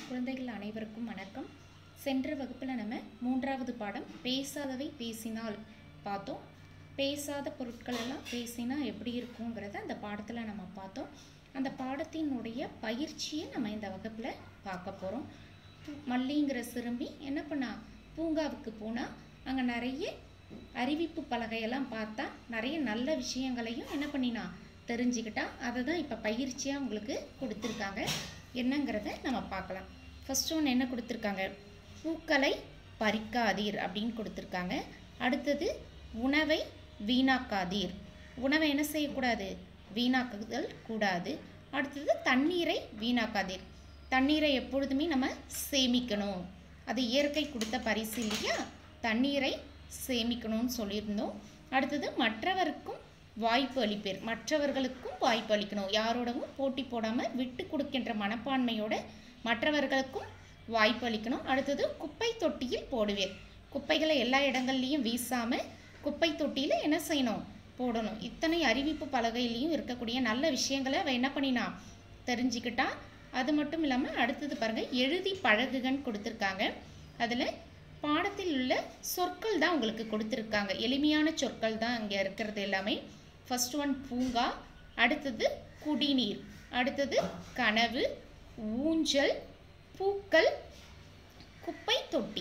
குழந்தைகள் அனைவருக்கும் வணக்கம் சென்ற வகுப்பில் நம்ம மூன்றாவது பாடம் பேசாதவை பேசினால் பார்த்தோம் பேசாத பொருட்கள் எல்லாம் பேசினா எப்படி இருக்குங்கிறத அந்த பாடத்தில் நம்ம பார்த்தோம் அந்த பாடத்தினுடைய பயிற்சியை நம்ம இந்த வகுப்பில் பார்க்க போகிறோம் மல்லிங்கிற சிறுமி என்ன பண்ணா பூங்காவுக்கு போனால் அங்கே நிறைய அறிவிப்பு பலகையெல்லாம் பார்த்தா நிறைய நல்ல விஷயங்களையும் என்ன பண்ணினா தெரிஞ்சுக்கிட்டா அதை தான் இப்போ பயிற்சியாக உங்களுக்கு கொடுத்துருக்காங்க என்னங்கிறத நம்ம பார்க்கலாம் ஃபர்ஸ்ட் ஒன்று என்ன கொடுத்துருக்காங்க பூக்களை பறிக்காதீர் அப்படின்னு கொடுத்துருக்காங்க அடுத்தது உணவை வீணாக்காதீர் உணவை என்ன செய்யக்கூடாது வீணாக்குதல் கூடாது அடுத்தது தண்ணீரை வீணாக்காதீர் தண்ணீரை எப்பொழுதுமே நம்ம சேமிக்கணும் அது இயற்கை கொடுத்த பரிசு இல்லையா தண்ணீரை சேமிக்கணும்னு சொல்லியிருந்தோம் அடுத்தது மற்றவருக்கும் வாய்ப்பு அளிப்பேர் மற்றவர்களுக்கும் வாய்ப்பு அளிக்கணும் யாரோடவும் போட்டி போடாமல் விட்டு கொடுக்கின்ற மனப்பான்மையோட மற்றவர்களுக்கும் வாய்ப்பு அளிக்கணும் அடுத்தது குப்பை தொட்டியில் போடுவேர் குப்பைகளை எல்லா இடங்கள்லையும் வீசாமல் குப்பை தொட்டியில் என்ன செய்யணும் போடணும் இத்தனை அறிவிப்பு பலகையிலையும் இருக்கக்கூடிய நல்ல விஷயங்களை அவ என்ன பண்ணினா தெரிஞ்சுக்கிட்டா அது மட்டும் இல்லாமல் அடுத்தது பாருங்கள் எழுதி பழகுகன்னு கொடுத்துருக்காங்க அதில் பாடத்தில் உள்ள சொற்கள் தான் உங்களுக்கு கொடுத்துருக்காங்க எளிமையான சொற்கள் தான் இங்கே இருக்கிறது எல்லாமே ஃபர்ஸ்ட் ஒன் பூங்கா அடுத்தது குடிநீர் அடுத்தது கனவு ஊஞ்சல் பூக்கள் குப்பை தொட்டி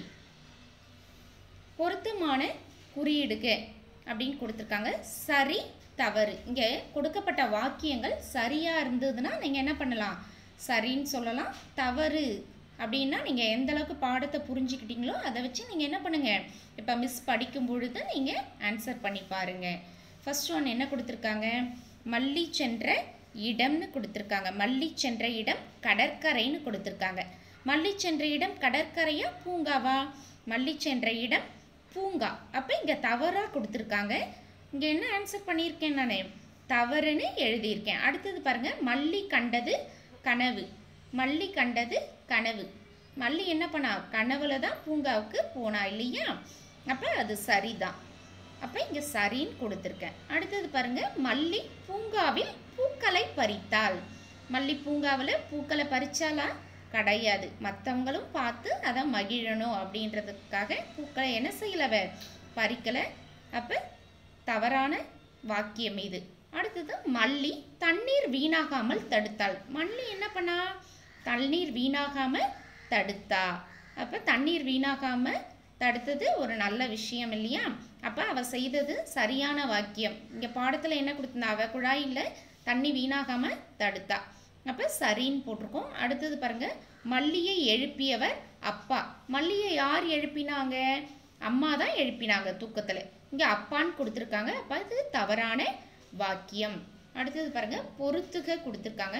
பொருத்தமான குறியீடுக அப்படின்னு கொடுத்துருக்காங்க சரி தவறு இங்கே கொடுக்கப்பட்ட வாக்கியங்கள் சரியாக இருந்ததுன்னா நீங்கள் என்ன பண்ணலாம் சரின்னு சொல்லலாம் தவறு அப்படின்னா நீங்கள் எந்த அளவுக்கு பாடத்தை புரிஞ்சுக்கிட்டீங்களோ அதை வச்சு நீங்கள் என்ன பண்ணுங்கள் இப்போ மிஸ் படிக்கும் பொழுது நீங்கள் ஆன்சர் பண்ணி பாருங்கள் ஃபர்ஸ்ட் ஒன் என்ன கொடுத்துருக்காங்க மல்லி சென்ற இடம்னு கொடுத்துருக்காங்க மல்லி சென்ற இடம் கடற்கரைன்னு கொடுத்துருக்காங்க மல்லி சென்ற இடம் கடற்கரையா பூங்காவா மல்லி சென்ற இடம் பூங்கா அப்போ இங்கே தவறாக கொடுத்துருக்காங்க இங்கே என்ன ஆன்சர் பண்ணியிருக்கேன் நான் தவறுன்னு எழுதியிருக்கேன் அடுத்தது பாருங்கள் மல்லி கண்டது கனவு மல்லி கண்டது கனவு மல்லி என்ன பண்ணா கனவுல தான் பூங்காவுக்கு போனா இல்லையா அப்போ அது சரிதான் அப்போ இங்கே சரின்னு கொடுத்துருக்கேன் அடுத்தது பாருங்க மல்லி பூங்காவில் பூக்களை பறித்தாள் மல்லி பூங்காவில் பூக்களை பறிச்சாலா கிடையாது மற்றவங்களும் பார்த்து அதை மகிழணும் அப்படின்றதுக்காக பூக்களை என்ன செய்யலவ பறிக்கலை அப்போ தவறான வாக்கியம் இது அடுத்தது மல்லி தண்ணீர் வீணாகாமல் தடுத்தாள் மல்லி என்ன பண்ணா தண்ணீர் வீணாகாமல் தடுத்தா அப்போ தண்ணீர் வீணாகாமல் தடுத்தது ஒரு நல்ல விஷயம் இல்லையா அப்போ அவள் செய்தது சரியான வாக்கியம் இங்கே பாடத்தில் என்ன கொடுத்துருந்தா அவள் குழாயில் தண்ணி வீணாகாமல் தடுத்தா அப்போ சரின்னு போட்டிருக்கோம் அடுத்தது பாருங்க மல்லியை எழுப்பியவர் அப்பா மல்லியை யார் எழுப்பினாங்க அம்மா தான் எழுப்பினாங்க தூக்கத்தில் இங்கே அப்பான்னு கொடுத்துருக்காங்க அப்போ அது தவறான வாக்கியம் அடுத்தது பாருங்க பொறுத்துக கொடுத்துருக்காங்க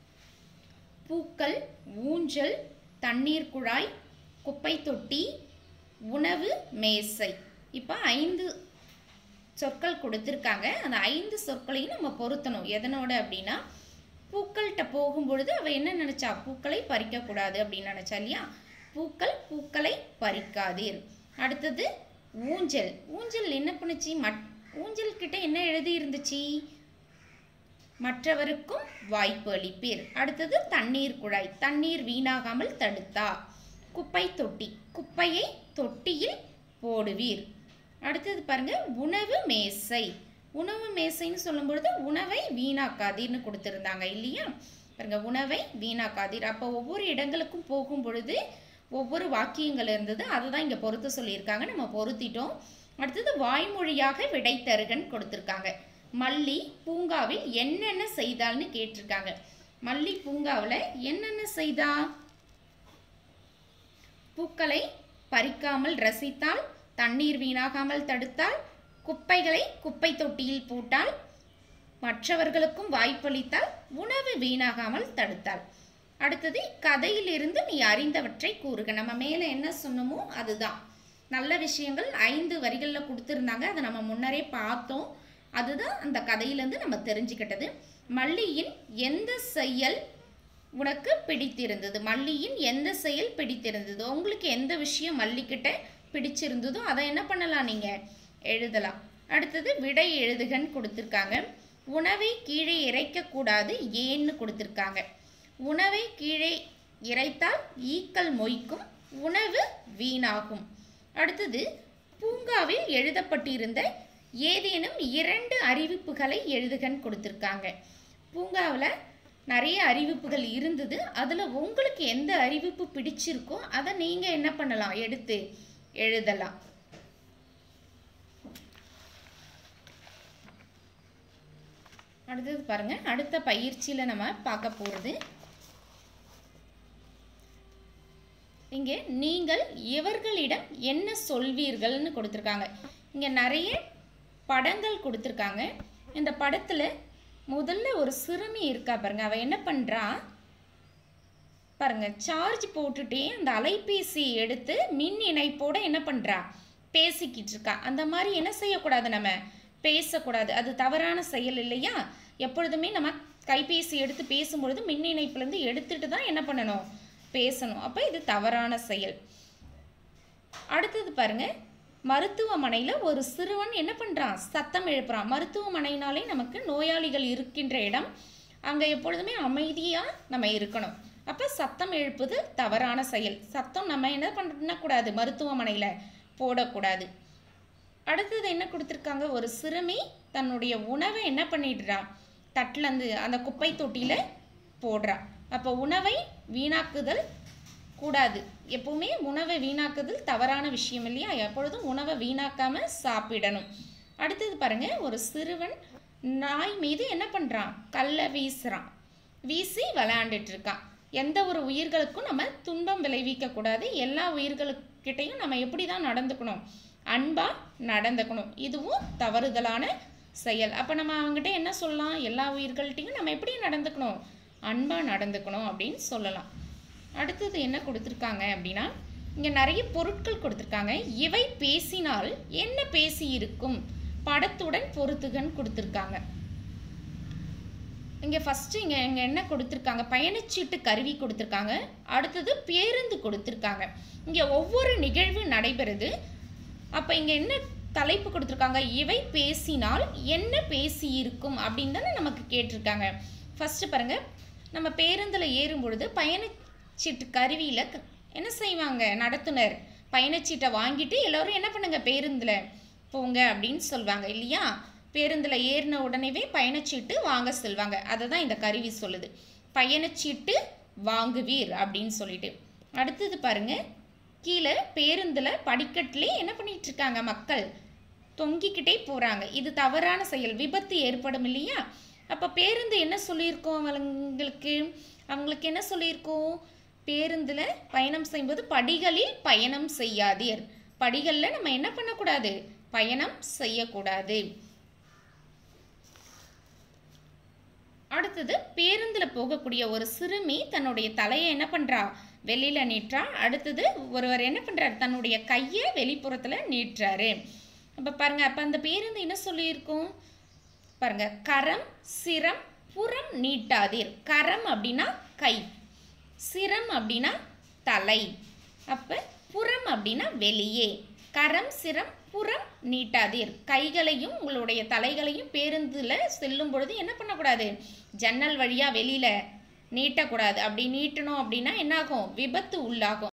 பூக்கள் ஊஞ்சல் தண்ணீர் குழாய் குப்பை தொட்டி உணவு மேசை இப்போ ஐந்து சொற்கள் கொடுத்துருக்காங்க அந்த ஐந்து சொற்களையும் நம்ம பொருத்தணும் எதனோட அப்படின்னா பூக்கள்கிட்ட போகும்பொழுது அவள் என்ன நினச்சா பூக்களை பறிக்கக்கூடாது அப்படின்னு நினச்சா இல்லையா பூக்கள் பூக்களை பறிக்காதீர் அடுத்தது ஊஞ்சல் ஊஞ்சல் என்ன பண்ணுச்சு மட் ஊஞ்சல் கிட்ட என்ன எழுதி இருந்துச்சு மற்றவருக்கும் வாய்ப்பு அளிப்பீர் அடுத்தது தண்ணீர் குழாய் தண்ணீர் வீணாகாமல் தடுத்தா குப்பை தொட்டி குப்பையை தொட்டியில் போடுவீர் அடுத்தது பாருங்க உணவு மேசை உணவு மேசைன்னு சொல்லும்பொழுது உணவை வீணாக்காதீர்னு கொடுத்துருந்தாங்க இல்லையா பாருங்க உணவை வீணாக்காதீர் அப்போ ஒவ்வொரு இடங்களுக்கும் போகும் பொழுது ஒவ்வொரு வாக்கியங்கள் இருந்தது அதை தான் இங்கே பொருத்த சொல்லியிருக்காங்க நம்ம பொருத்திட்டோம் அடுத்தது வாய்மொழியாக விடை தருகன் கொடுத்துருக்காங்க மல்லி பூங்காவில் என்னென்ன செய்தால்னு கேட்டிருக்காங்க மல்லி பூங்காவில் என்னென்ன செய்தா பூக்களை பறிக்காமல் ரசித்தால் தண்ணீர் வீணாகாமல் தடுத்தால் குப்பைகளை குப்பை தொட்டியில் போட்டால் மற்றவர்களுக்கும் வாய்ப்பளித்தால் உணவு வீணாகாமல் தடுத்தாள் அடுத்தது கதையிலிருந்து நீ அறிந்தவற்றை கூறுக நம்ம மேலே என்ன சொன்னமோ அதுதான் நல்ல விஷயங்கள் ஐந்து வரிகளில் கொடுத்துருந்தாங்க அதை நம்ம முன்னரே பார்த்தோம் அதுதான் அந்த கதையிலேருந்து நம்ம தெரிஞ்சுக்கிட்டது மல்லியின் எந்த செயல் உனக்கு பிடித்திருந்தது மல்லியின் எந்த செயல் பிடித்திருந்தது உங்களுக்கு எந்த விஷயம் மல்லிக்கிட்ட பிடிச்சிருந்ததோ அதை என்ன பண்ணலாம் நீங்கள் எழுதலாம் அடுத்தது விடை எழுதுகன்னு கொடுத்துருக்காங்க உணவை கீழே இறைக்கக்கூடாது ஏன்னு கொடுத்துருக்காங்க உணவை கீழே இறைத்தால் ஈக்கள் மொய்க்கும் உணவு வீணாகும் அடுத்தது பூங்காவில் எழுதப்பட்டிருந்த ஏதேனும் இரண்டு அறிவிப்புகளை எழுதுகன்னு கொடுத்துருக்காங்க பூங்காவில் நிறைய அறிவிப்புகள் இருந்தது அதில் உங்களுக்கு எந்த அறிவிப்பு பிடிச்சிருக்கோ அதை நீங்கள் என்ன பண்ணலாம் எடுத்து எழுதலாம் அடுத்தது பாருங்க அடுத்த பயிற்சியில் நம்ம பார்க்க போகிறது இங்கே நீங்கள் இவர்களிடம் என்ன சொல்வீர்கள்னு கொடுத்துருக்காங்க இங்கே நிறைய படங்கள் கொடுத்துருக்காங்க இந்த படத்தில் முதல்ல ஒரு சிறுமி இருக்கா பாருங்க அவள் என்ன பண்ணுறா பாருங்க சார்ஜ் போட்டுட்டே அந்த அலைபேசி எடுத்து மின் இணைப்போட என்ன பண்ணுறா பேசிக்கிட்டு இருக்கா அந்த மாதிரி என்ன செய்யக்கூடாது நம்ம பேசக்கூடாது அது தவறான செயல் இல்லையா எப்பொழுதுமே நம்ம கைபேசி எடுத்து பேசும்பொழுது மின் இணைப்புலேருந்து எடுத்துட்டு தான் என்ன பண்ணணும் பேசணும் அப்போ இது தவறான செயல் அடுத்தது பாருங்க மருத்துவமனையில் ஒரு சிறுவன் என்ன பண்ணுறான் சத்தம் எழுப்புறான் மருத்துவமனைனாலே நமக்கு நோயாளிகள் இருக்கின்ற இடம் அங்கே எப்பொழுதுமே அமைதியாக நம்ம இருக்கணும் அப்போ சத்தம் எழுப்புது தவறான செயல் சத்தம் நம்ம என்ன பண்ணக்கூடாது மருத்துவமனையில் போடக்கூடாது அடுத்தது என்ன கொடுத்துருக்காங்க ஒரு சிறுமி தன்னுடைய உணவை என்ன பண்ணிடுறா தட்டிலேருந்து அந்த குப்பை தொட்டியில் போடுறா அப்போ உணவை வீணாக்குதல் கூடாது எப்பவுமே உணவை வீணாக்குதல் தவறான விஷயம் இல்லையா எப்பொழுதும் உணவை வீணாக்காம சாப்பிடணும் அடுத்தது பாருங்க ஒரு சிறுவன் நாய் மீது என்ன பண்ணுறான் கல்லை வீசுறான் வீசி விளையாண்டுட்டு இருக்கான் எந்த ஒரு உயிர்களுக்கும் நம்ம துன்பம் விளைவிக்க கூடாது எல்லா உயிர்களுக்கிட்டையும் நம்ம எப்படி தான் நடந்துக்கணும் அன்பா நடந்துக்கணும் இதுவும் தவறுதலான செயல் அப்போ நம்ம அவங்ககிட்ட என்ன சொல்லலாம் எல்லா உயிர்கள்ட்டையும் நம்ம எப்படி நடந்துக்கணும் அன்பா நடந்துக்கணும் அப்படின்னு சொல்லலாம் அடுத்தது என்ன கொடுத்துருக்காங்க அப்படின்னா இங்கே நிறைய பொருட்கள் கொடுத்துருக்காங்க இவை பேசினால் என்ன பேசி இருக்கும் படத்துடன் பொறுத்துகன்னு கொடுத்துருக்காங்க இங்கே ஃபஸ்ட்டு இங்கே இங்கே என்ன கொடுத்துருக்காங்க பயணச்சீட்டு கருவி கொடுத்துருக்காங்க அடுத்தது பேருந்து கொடுத்துருக்காங்க இங்கே ஒவ்வொரு நிகழ்வு நடைபெறுது அப்போ இங்கே என்ன தலைப்பு கொடுத்துருக்காங்க இவை பேசினால் என்ன பேசி இருக்கும் அப்படின்னு தானே நமக்கு கேட்டிருக்காங்க ஃபஸ்ட்டு பாருங்கள் நம்ம பேருந்தில் ஏறும் பொழுது பயணச்சீட்டு கருவியில் க- என்ன செய்வாங்க நடத்துனர் பயணச்சீட்டை வாங்கிட்டு எல்லோரும் என்ன பண்ணுங்க பேருந்தில் போங்க அப்படின்னு சொல்லுவாங்க இல்லையா பேருந்தில் ஏறின உடனேவே பயணச்சீட்டு வாங்க சொல்வாங்க அதை தான் இந்த கருவி சொல்லுது பயணச்சீட்டு வாங்குவீர் அப்படின்னு சொல்லிட்டு அடுத்தது பாருங்க கீழே பேருந்தில் படிக்கட்டிலே என்ன பண்ணிட்டு இருக்காங்க மக்கள் தொங்கிக்கிட்டே போகிறாங்க இது தவறான செயல் விபத்து ஏற்படும் இல்லையா அப்போ பேருந்து என்ன சொல்லியிருக்கோம் அவங்களுக்கு அவங்களுக்கு என்ன சொல்லியிருக்கோம் பேருந்தில் பயணம் செய்யும்போது படிகளில் பயணம் செய்யாதீர் படிகளில் நம்ம என்ன பண்ணக்கூடாது பயணம் செய்யக்கூடாது அடுத்தது பேருந்தில் போகக்கூடிய ஒரு சிறுமி தன்னுடைய தலையை என்ன பண்ணுறா வெளியில் நீட்டுறா அடுத்தது ஒருவர் என்ன பண்ணுறாரு தன்னுடைய கையை வெளிப்புறத்தில் நீட்டுறாரு அப்போ பாருங்க அப்போ அந்த பேருந்து என்ன சொல்லியிருக்கும் பாருங்க கரம் சிரம் புறம் நீட்டாதீர் கரம் அப்படின்னா கை சிரம் அப்படின்னா தலை அப்போ புறம் அப்படின்னா வெளியே கரம் சிரம் புறம் நீட்டாதீர் கைகளையும் உங்களுடைய தலைகளையும் பேருந்தில் செல்லும் பொழுது என்ன பண்ணக்கூடாது ஜன்னல் வழியாக வெளியில் நீட்டக்கூடாது அப்படி நீட்டணும் அப்படின்னா என்னாகும் விபத்து உள்ளாகும்